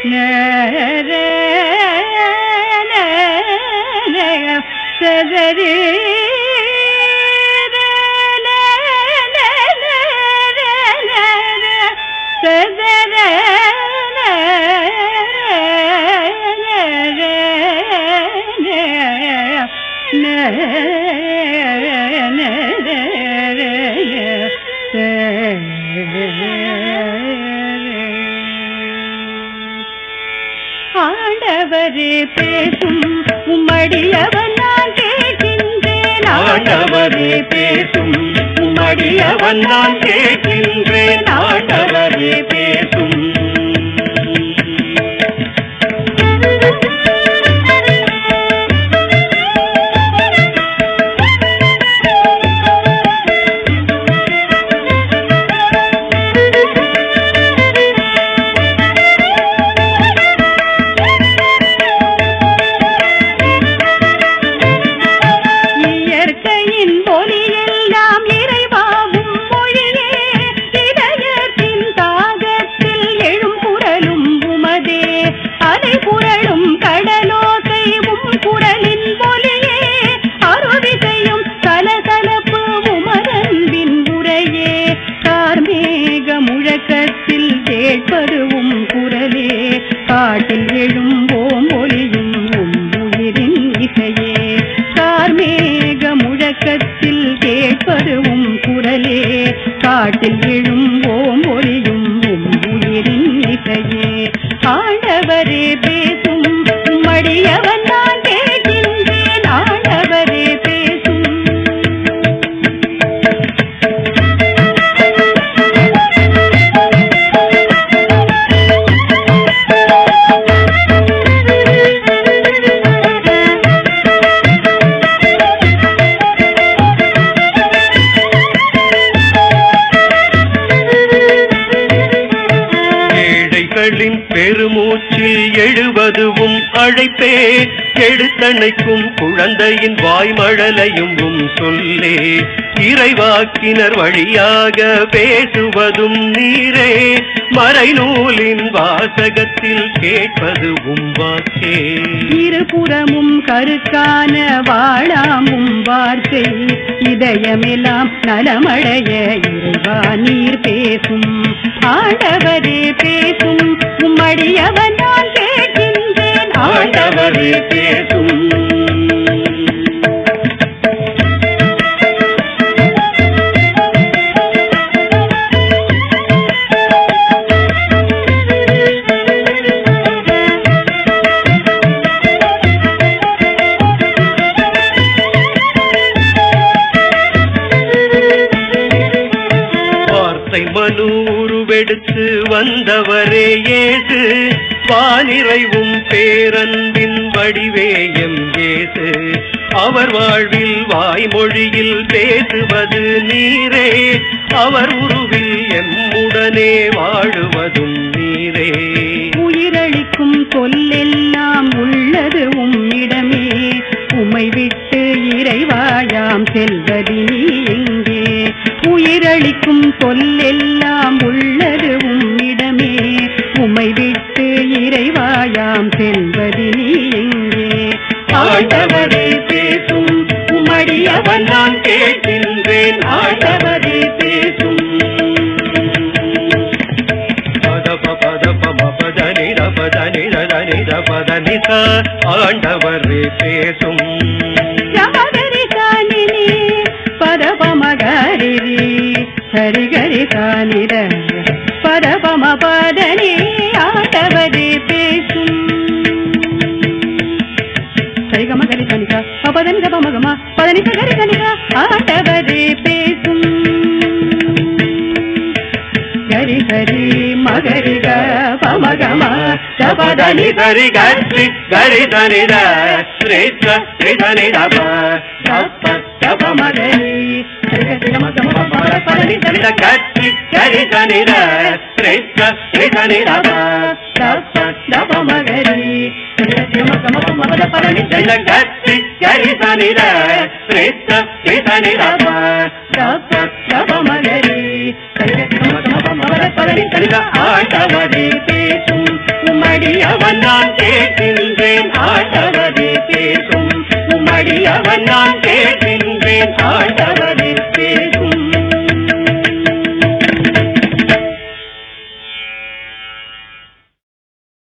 நேரே சதரி ஆண்டவரே பேசும் உம்மடியவன் நான் கேட்கின்றேன் ஆண்டவரே பேசும் உம்மடியவன் நான் கேட்கின்றேன் ஆண்டவரே பேசும் இயற்கையின் ஒலியெல்லாம் இறைவாவும் மொழியே இதயத்தின் தாகத்தில் எழும் குரலும் உமதே அலை புரளும் கடலோசை உம் குரலின் ஒலியே அருவிசையும் சலசலப்பு உமரன்பின் உரையே கார்மேக முழக்கத்தில் கேட்பது உம் குரலே காட்டில் எழும் ஓம் ஒலியும் உம் உயிரின் இசையே கார்மேக முழக்கத்தில் கேட்பது உம் குரலே காட்டில் எழும் ஓம் ஒலியும் உம் உயிரின் இசையே ஆண்டவரே பேசும் மடியவன் நான் கேட்கின்றேன் ஆண்டவரே பேசும் ஏழைகளின் பெருமூச்சில் எழுவதுவும் அழைப்பே எடுத்தணைக்கும் குழந்தையின் வாய்மழலையும் உம் சொல்லே இறைவாக்கினர் வழியாக பேசுவதும் நீரே மறைநூலின் வாசகத்தில் கேட்பது உம் வாக்கே இருபுறமும் கருக்கான வாழாமும் வார்த்தை இதயமெல்லாம் நலமடைய இறைவா நீர் பேசும் ஆண்டவரே பேசும் உம்மடியவன் நான் கேட்கின்றேன் ஆண்டவரே பேசும் வார்த்தை மனு உருவெடுத்து வந்தவரே ஏசு வானிறைவும் பேரன்பின் வடிவேயம் ஏசு அவர் வாழ்வில் வாய்மொழியில் பேசுவது நீரே அவர் உருவில் எம்முடனே வாழுவதும் நீரே உயிரளிக்கும் சொல்லெல்லாம் உள்ளது உம்மிடமே உமை விட்டு இறைவாயாம் செல்வது நீ எங்கே உயிரளிக்கும் சொல்லெல்லாம் உள்ளது உம்மிடமே உமை விட்டு இறைவாயாம் செல்வது நீ எங்கே ஆண்டவரே பேசும் உமடியவன் நான் கேட்கின்றேன் ஆண்டவரே பேசும் பதப பதப மபதனி ரபதனி ரதனி ரபதனி ச ஆண்டவரே பேசும் யமகரி சானினி பரபமகரிரி சரிகரி சானிர பரபம பதனி ஆண்டவரே பேசும் சரிகம கரி தனிகா பதனி கபமகமா பதனி சகரி தனிகா ஆண்டவரே பேசும் கரி கரி மகரிக பமகம பதனி சரி கரி கரி தனி த ஸ்ரீ ஸ்ரீ தனி தப தப்ப தப மகரி பதனி சரித கரி கரி தனி த ஸ்ரீ ஸ்ரீ தனி தப தப்ப தப மகரி பதனி சரித கரி கரி தனி த ஸ்ரீ ஸ்ரீ தனி தப தப்ப தப மகரி பதனி பதனி சரித ஆண்டவரே பேசும் உம்மடி அவன் நான் கேட்கின்றேன் ஆண்டவரே பேசும் உம்மடி அவன் நான் கேட்கின்றேன் ஆண்டவரே